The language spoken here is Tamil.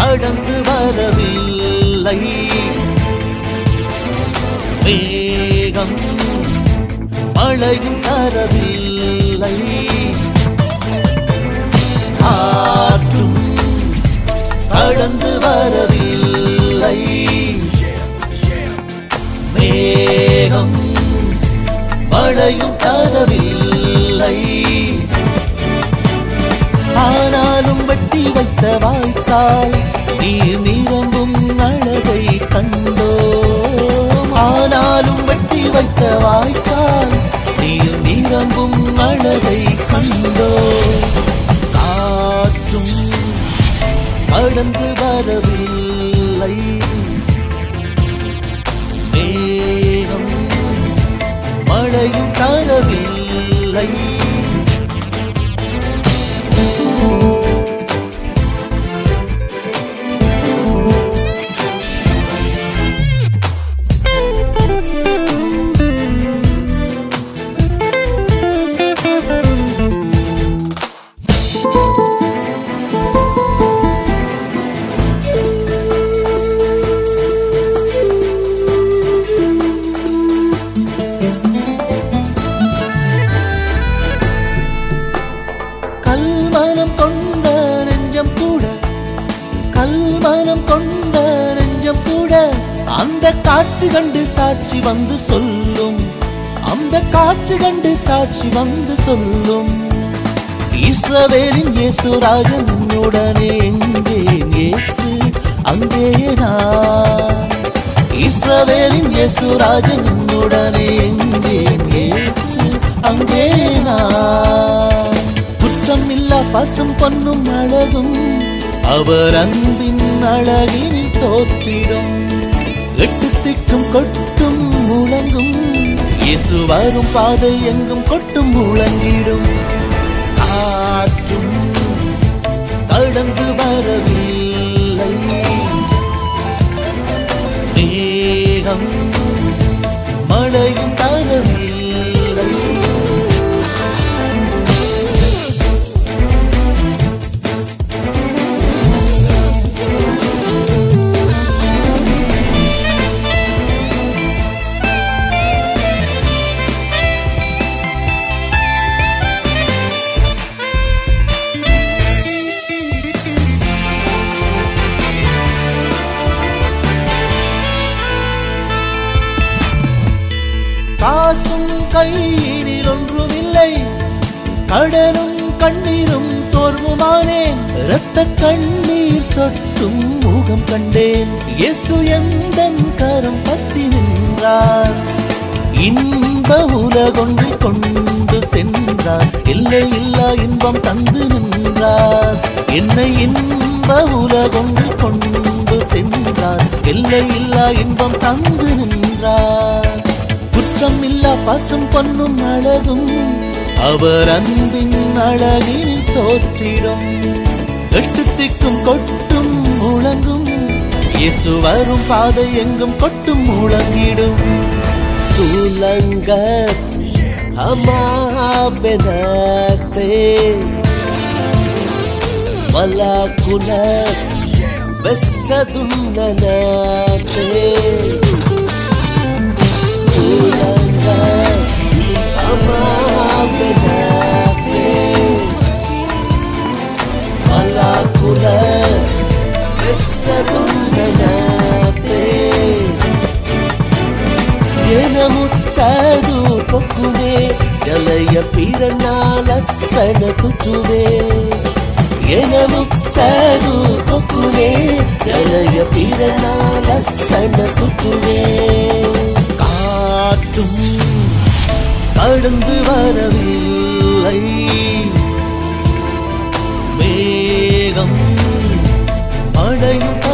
கடந்து வரவில்லை மேகம் மழையும் தரவில்லை காற்றும் கடந்து வரவில்லை மேகம் மழையும் தரவில்லை ஆனாலும் வெட்டி வைத்த வாய்க்கால் நீர் நிரம்பும் அழகை கண்டோ ஆனாலும் வெட்டி வைத்த வாய்க்கால் நீர் நிரம்பும் அழகை கண்டோ காற்றும் கடந்து வரவில்லை மேகம் மழையும் தரவில்லை கல்மனம் கொண்ட நெஞ்சம் கூட கல்மனம் கொண்ட நெஞ்சம் கூட அந்த காட்சி கண்டு சாட்சி வந்து சொல்லும் அந்த காட்சி கண்டு சாட்சி வந்து சொல்லும் இஸ்ரவேலின் இயேசு ராஜன் உன்னுடனே எங்கே இயேசு அங்கே நான் இஸ்ரவேலின் இயேசு ராஜன் உன்னுடனே எங்கே இயேசு அங்கே நான் குற்றம் இல்ல பசும் பொன்னும் அழகும் அவர் அன்பின் அழகினில் தோற்றிடும் எட்டு திக்கும் கொட்டும் முழங்கும் இயேசு வரும் பாதை எங்கும் கொட்டும் முழங்கிடும் காற்றும் கடந்து வரவில்லை மேகம் மழையும் தரவில்லை காசும் கையினில் ஒன்றுமில்லை கடனும் கண்ணீரும் சோர்வுமானேன் இரத்த கண்ணீர் சொட்டும் முகம் கண்டேன் இயேசு எந்தன் கரம் பற்றி நின்றார் இன்ப உலகொன்றில் கொண்டு சென்றார் இல்லை இல்லா இன்பம் தந்து நின்றார் என்னை இன்ப உலகொன்றில் கொண்டு சென்றார் இல்லை இல்லா இன்பம் தந்து நின்றார் குற்றம் இல்லா பசும் பொன்னும் அழகும் அவர் அன்பின் அழகினில் தோற்றிடும் எட்டு திக்கும் கொட்டும் முழங்கும் இயேசு வரும் பாதை எங்கும் கொட்டும் முழங்கிடும் சூலங்கத் அமாபெனத்தே வலாக்குலத் வெசதுன்னனத்தே சூலங்கத் அமாபெனத்தே வலாக்குலத் வெசதுன்னனத்தே ಏನಮುತ್ಸದು ಪೊಕ್ಕುವೆ ಜಲಯ ಪೀರನಾಲ ಸನ ತುಚುವೆ ಏನಮುತ್ಸದು ಪೊಕ್ಕುವೆ ಜಲಯ ಪೀರನಾಲ ಸನ ತುಚುವೆ காற்றும் கடந்து வரவில்லை மேகம் மழையும்